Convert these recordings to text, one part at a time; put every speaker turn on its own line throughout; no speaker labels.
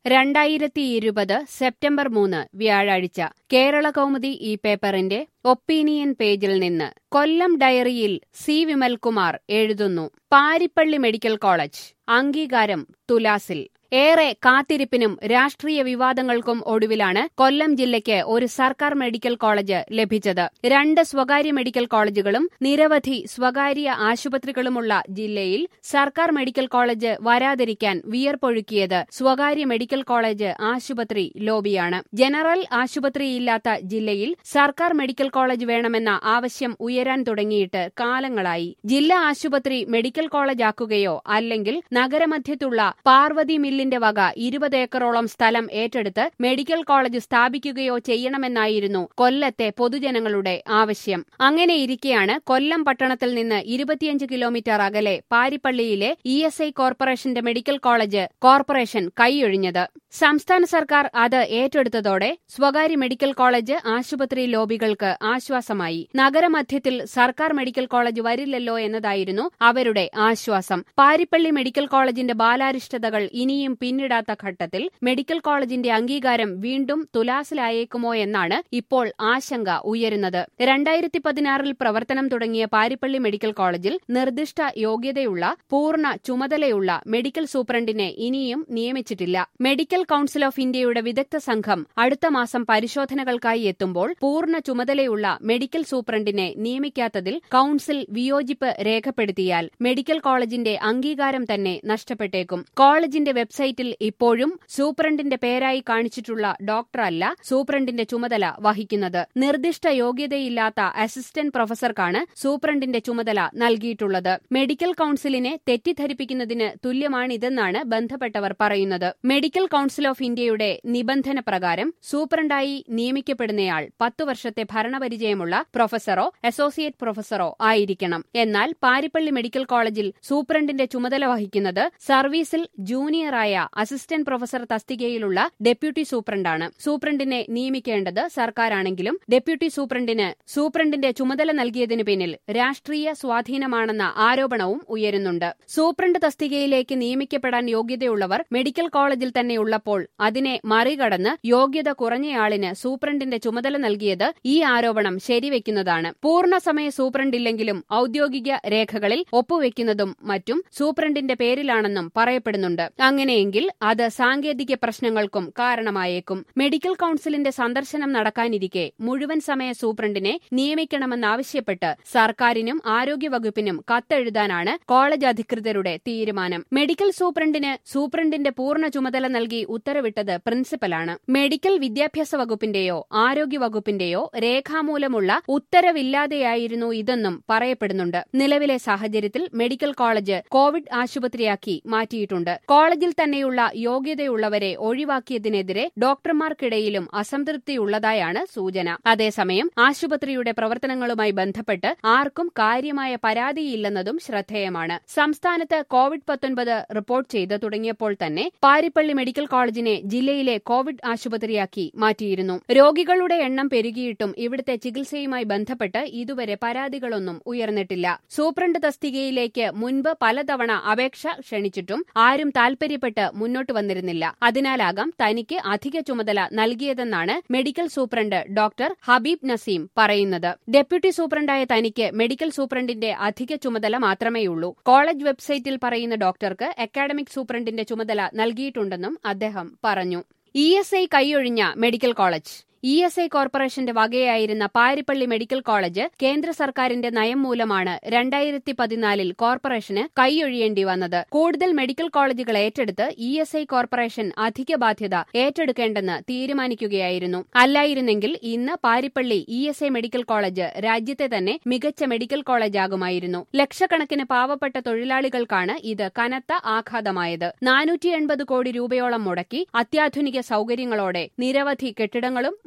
രണ്ടായിരത്തി ഇരുപത് സെപ്റ്റംബർ മൂന്ന് വ്യാഴാഴ്ച കേരള കൗമുദി ഈ പേപ്പറിന്റെ ഒപ്പീനിയൻ പേജിൽ നിന്ന് കൊല്ലം ഡയറിയിൽ സി വിമൽകുമാർ എഴുതുന്നു പാരിപ്പള്ളി മെഡിക്കൽ കോളേജ് അംഗീകാരം തുലാസിൽ ഏറെ കാത്തിരിപ്പിനും രാഷ്ട്രീയ വിവാദങ്ങൾക്കും ഒടുവിലാണ് കൊല്ലം ജില്ലയ്ക്ക് ഒരു സർക്കാർ മെഡിക്കൽ കോളേജ് ലഭിച്ചത് രണ്ട് സ്വകാര്യ മെഡിക്കൽ കോളേജുകളും നിരവധി സ്വകാര്യ ആശുപത്രികളുമുള്ള ജില്ലയിൽ സർക്കാർ മെഡിക്കൽ കോളേജ് വരാതിരിക്കാൻ വിയർപ്പൊഴുക്കിയത് സ്വകാര്യ മെഡിക്കൽ കോളേജ് ആശുപത്രി ലോബിയാണ് ജനറൽ ആശുപത്രിയില്ലാത്ത ജില്ലയിൽ സർക്കാർ മെഡിക്കൽ കോളേജ് വേണമെന്ന ആവശ്യം ഉയരാൻ തുടങ്ങിയിട്ട് കാലങ്ങളായി ജില്ലാ ആശുപത്രി മെഡിക്കൽ കോളേജ് ആക്കുകയോ അല്ലെങ്കിൽ നഗരമധ്യത്തുള്ള പാർവതി മില്ലിന്റെ വക ഇരുപത് ഏക്കറോളം സ്ഥലം ഏറ്റെടുത്ത് മെഡിക്കൽ കോളേജ് സ്ഥാപിക്കുകയോ ചെയ്യണമെന്നായിരുന്നു കൊല്ലത്തെ പൊതുജനങ്ങളുടെ ആവശ്യം അങ്ങനെയിരിക്കെയാണ് കൊല്ലം പട്ടണത്തിൽ നിന്ന് ഇരുപത്തിയഞ്ച് കിലോമീറ്റർ അകലെ പാരിപ്പള്ളിയിലെ ഇ എസ് ഐ കോർപ്പറേഷന്റെ മെഡിക്കൽ കോളേജ് കോർപ്പറേഷൻ കൈയൊഴിഞ്ഞത് സംസ്ഥാന സർക്കാർ അത് ഏറ്റെടുത്തതോടെ സ്വകാര്യ മെഡിക്കൽ കോളേജ് ആശുപത്രി ലോബികൾക്ക് ആശ്വാസമായി നഗരമധ്യത്തിൽ സർക്കാർ മെഡിക്കൽ കോളേജ് വരില്ലല്ലോ എന്നതായിരുന്നു അവരുടെ ആശ്വാസം പാരിപ്പള്ളി മെഡിക്കൽ കോളേജിന്റെ ബാലാരിഷ്ടതകൾ ഇനിയും പിന്നിടാത്ത ഘട്ടത്തിൽ മെഡിക്കൽ കോളേജിന്റെ അംഗീകാരം വീണ്ടും തുലാസിലായേക്കുമോ എന്നാണ് ഇപ്പോൾ ആശങ്ക ഉയരുന്നത് രണ്ടായിരത്തി പതിനാറിൽ പ്രവർത്തനം തുടങ്ങിയ പാരിപ്പള്ളി മെഡിക്കൽ കോളേജിൽ നിർദ്ദിഷ്ട യോഗ്യതയുള്ള പൂർണ്ണ ചുമതലയുള്ള മെഡിക്കൽ സൂപ്രണ്ടിനെ ഇനിയും നിയമിച്ചിട്ടില്ല മെഡിക്കൽ കൌൺസിൽ ഓഫ് ഇന്ത്യയുടെ വിദഗ്ധ സംഘം അടുത്ത മാസം പരിശോധനകൾക്കായി എത്തുമ്പോൾ പൂർണ്ണ ചുമതലയുള്ള മെഡിക്കൽ സൂപ്രണ്ടിനെ നിയമിക്കാത്തതിൽ കൌൺസിൽ വിയോജിപ്പ് രേഖപ്പെടുത്തിയാൽ മെഡിക്കൽ കോളേജിന്റെ അംഗീകാരം തന്നെ നഷ്ടപ്പെട്ടേക്കും കോളേജിന്റെ വെബ്സൈറ്റിൽ ഇപ്പോഴും സൂപ്രണ്ടിന്റെ പേരായി കാണിച്ചിട്ടുള്ള ഡോക്ടറല്ല സൂപ്രണ്ടിന്റെ ചുമതല വഹിക്കുന്നത് നിർദ്ദിഷ്ട യോഗ്യതയില്ലാത്ത അസിസ്റ്റന്റ് പ്രൊഫസർക്കാണ് സൂപ്രണ്ടിന്റെ ചുമതല നൽകിയിട്ടുള്ളത് മെഡിക്കൽ കൌൺസിലിനെ തെറ്റിദ്ധരിപ്പിക്കുന്നതിന് തുല്യമാണിതെന്നാണ് ബന്ധപ്പെട്ടവർ പറയുന്നത് മെഡിക്കൽ കൌൺസിൽ ഓഫ് ഇന്ത്യയുടെ നിബന്ധന പ്രകാരം സൂപ്രണ്ടായി നിയമിക്കപ്പെടുന്നയാൾ പത്തു വർഷത്തെ ഭരണപരിചയമുള്ള പ്രൊഫസറോ അസോസിയേറ്റ് പ്രൊഫസറോ ആയിരിക്കണം എന്നാൽ പാരിപ്പള്ളി മെഡിക്കൽ കോളേജിൽ സൂപ്രണ്ടിന്റെ ചുമതല വഹിക്കുന്നത് സർവീസിൽ ജൂനിയറായ അസിസ്റ്റന്റ് പ്രൊഫസർ തസ്തികയിലുള്ള ഡെപ്യൂട്ടി സൂപ്രണ്ടാണ് സൂപ്രണ്ടിനെ നിയമിക്കേണ്ടത് സർക്കാരാണെങ്കിലും ഡെപ്യൂട്ടി സൂപ്രണ്ടിന് സൂപ്രണ്ടിന്റെ ചുമതല നൽകിയതിനു പിന്നിൽ രാഷ്ട്രീയ സ്വാധീനമാണെന്ന ആരോപണവും ഉയരുന്നുണ്ട് സൂപ്രണ്ട് തസ്തികയിലേക്ക് നിയമിക്കപ്പെടാൻ യോഗ്യതയുള്ളവർ മെഡിക്കൽ കോളേജിൽ തന്നെ ഉള്ളപ്പോൾ അതിനെ മറികടന്ന് യോഗ്യത കുറഞ്ഞയാളിന് സൂപ്രണ്ടിന്റെ ചുമതല നൽകിയത് ഈ ആരോപണം ശരിവെക്കുന്നതാണ് പൂർണ്ണസമയ സൂപ്രണ്ടില്ലെങ്കിലും ഔദ്യോഗിക രേഖകളിൽ ഒപ്പുവെക്കുന്നതും മറ്റും സൂപ്രണ്ടിന്റെ പേരിലാണെന്നും പറയപ്പെടുന്നുണ്ട് അങ്ങനെയെങ്കിൽ അത് സാങ്കേതിക പ്രശ്നങ്ങൾക്കും കാരണമായേക്കും മെഡിക്കൽ കൌൺസിലിന്റെ സന്ദർശനം നടക്കാനിരിക്കെ മുഴുവൻ സമയ സൂപ്രണ്ടിനെ നിയമിക്കണമെന്നാവശ്യപ്പെട്ട് സർക്കാരിനും ആരോഗ്യവകുപ്പിനും കത്തെഴുതാനാണ് കോളേജ് അധികൃതരുടെ തീരുമാനം മെഡിക്കൽ സൂപ്രണ്ടിന് സൂപ്രണ്ടിന്റെ പൂർണ്ണ ചുമതല നൽകി ഉത്തരവിട്ടത് പ്രിൻസിപ്പലാണ് മെഡിക്കൽ വിദ്യാഭ്യാസ വകുപ്പിന്റെയോ ആരോഗ്യ വകുപ്പിന്റെയോ രേഖാമൂലമുള്ള ഉത്തരവില്ലാതെയായിരുന്നു ഇതെന്നും പറയപ്പെടുന്നുണ്ട് നിലവിലെ സാഹചര്യത്തിൽ മെഡിക്കൽ കോളേജ് കോവിഡ് ആശുപത്രിയാക്കി മാറ്റിയിട്ടുണ്ട് കോളേജിൽ തന്നെയുള്ള യോഗ്യതയുള്ളവരെ ഒഴിവാക്കിയതിനെതിരെ ഡോക്ടർമാർക്കിടയിലും അസംതൃപ്തിയുള്ളതായാണ് സൂചന അതേസമയം ആശുപത്രിയുടെ പ്രവർത്തനങ്ങളുമായി ബന്ധപ്പെട്ട് ആർക്കും കാര്യമായ പരാതിയില്ലെന്നതും ശ്രദ്ധേയമാണ് സംസ്ഥാനത്ത് കോവിഡ് പത്തൊൻപത് റിപ്പോർട്ട് ചെയ്ത് തുടങ്ങിയപ്പോൾ തന്നെ പാരിപ്പള്ളി മെഡിക്കൽ കോളേജിനെ ജില്ലയിലെ കോവിഡ് ആശുപത്രിയാക്കി മാറ്റിയിരുന്നു രോഗികളുടെ എണ്ണം പെരുകിയിട്ടും ഇവിടുത്തെ ചികിത്സയുമായി ബന്ധപ്പെട്ട് ഇതുവരെ പരാതികളൊന്നും ഉയർന്നിട്ടില്ല സൂപ്രണ്ട് തസ്തികയിലേക്ക് മുൻപ് പലതവണ അപേക്ഷ ക്ഷണിച്ചിട്ടും ആരും താൽപര്യപ്പെട്ട് മുന്നോട്ട് വന്നിരുന്നില്ല അതിനാലാകാം തനിക്ക് അധിക ചുമതല നൽകിയതെന്നാണ് medical superintendent doctor Habeeb Naseem പറയുന്നത് ഡെപ്യൂട്ടി സൂപ്രണ്ടായ തനിക്ക് മെഡിക്കൽ സൂപ്രണ്ടിന്റെ അധിക ചുമതല മാത്രമേയുള്ളൂ കോളേജ് വെബ്സൈറ്റിൽ പറയുന്ന ഡോക്ടർക്ക് അക്കാഡമിക് സൂപ്രണ്ടിന്റെ ചുമതല നൽകിയിട്ടുണ്ടെന്നും അദ്ദേഹം പറഞ്ഞു ഇ എസ് ഐ കൈയൊഴിഞ്ഞ medical college E S I കോർപ്പറേഷന്റെ വകയായിരുന്ന പാരിപ്പള്ളി മെഡിക്കൽ കോളേജ് കേന്ദ്ര സർക്കാരിന്റെ നയം മൂലമാണ് രണ്ടായിരത്തി പതിനാലിൽ കോർപ്പറേഷന് കൈയൊഴിയേണ്ടി വന്നത് കൂടുതൽ മെഡിക്കൽ കോളേജുകൾ ഏറ്റെടുത്ത് ഇ എസ് ഐ കോർപ്പറേഷൻ അധിക ബാധ്യത ഏറ്റെടുക്കേണ്ടെന്ന് തീരുമാനിക്കുകയായിരുന്നു അല്ലായിരുന്നെങ്കിൽ ഇന്ന് Parippally E S I medical college രാജ്യത്തെ തന്നെ മികച്ച മെഡിക്കൽ കോളേജാകുമായിരുന്നു ലക്ഷക്കണക്കിന് പാവപ്പെട്ട തൊഴിലാളികൾക്കാണ് ഇത് കനത്ത ആഘാതമായത് നാനൂറ്റി എൺപത് കോടി രൂപയോളം മുടക്കി അത്യാധുനിക സൌകര്യങ്ങളോടെ നിരവധി കെട്ടിടങ്ങളും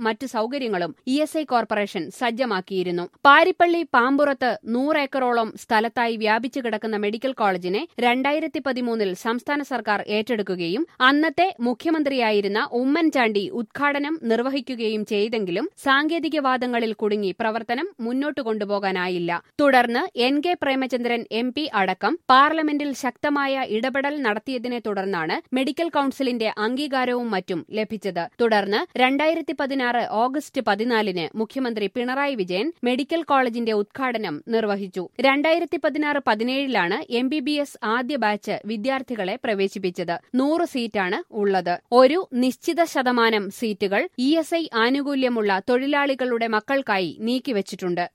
മറ്റ് സൌകര്യങ്ങളും ഇ എസ് ഐ കോർപ്പറേഷൻ സജ്ജമാക്കിയിരുന്നു പാരിപ്പള്ളി പാമ്പുറത്ത് നൂറേക്കറോളം സ്ഥലത്തായി വ്യാപിച്ചു കിടക്കുന്ന മെഡിക്കൽ കോളേജിനെ രണ്ടായിരത്തി പതിമൂന്നിൽ സംസ്ഥാന സർക്കാർ ഏറ്റെടുക്കുകയും അന്നത്തെ മുഖ്യമന്ത്രിയായിരുന്ന ഉമ്മൻചാണ്ടി ഉദ്ഘാടനം നിർവഹിക്കുകയും ചെയ്തെങ്കിലും സാങ്കേതികവാദങ്ങളിൽ കുടുങ്ങി പ്രവർത്തനം മുന്നോട്ട് കൊണ്ടുപോകാനായില്ല തുടർന്ന് N K Premachandran M P അടക്കം പാർലമെന്റിൽ ശക്തമായ ഇടപെടൽ നടത്തിയതിനെ തുടർന്നാണ് മെഡിക്കൽ കൌൺസിലിന്റെ അംഗീകാരവും മറ്റും ലഭിച്ചത് തുടർന്ന് രണ്ടായിരത്തി പതിനാറ് ഓഗസ്റ്റ് പതിനാലിന് മുഖ്യമന്ത്രി പിണറായി വിജയൻ മെഡിക്കൽ കോളേജിന്റെ ഉദ്ഘാടനം നിർവഹിച്ചു രണ്ടായിരത്തി പതിനാറ് പതിനേഴിലാണ് എം ബി ബി എസ് ആദ്യ ബാച്ച് വിദ്യാർത്ഥികളെ പ്രവേശിപ്പിച്ചത് നൂറ് സീറ്റാണ് ഉള്ളത് ഒരു നിശ്ചിത ശതമാനം സീറ്റുകൾ ഇ എസ് ഐ ആനുകൂല്യമുള്ള തൊഴിലാളികളുടെ മക്കൾക്കായി നീക്കിവച്ചിട്ടുണ്ട്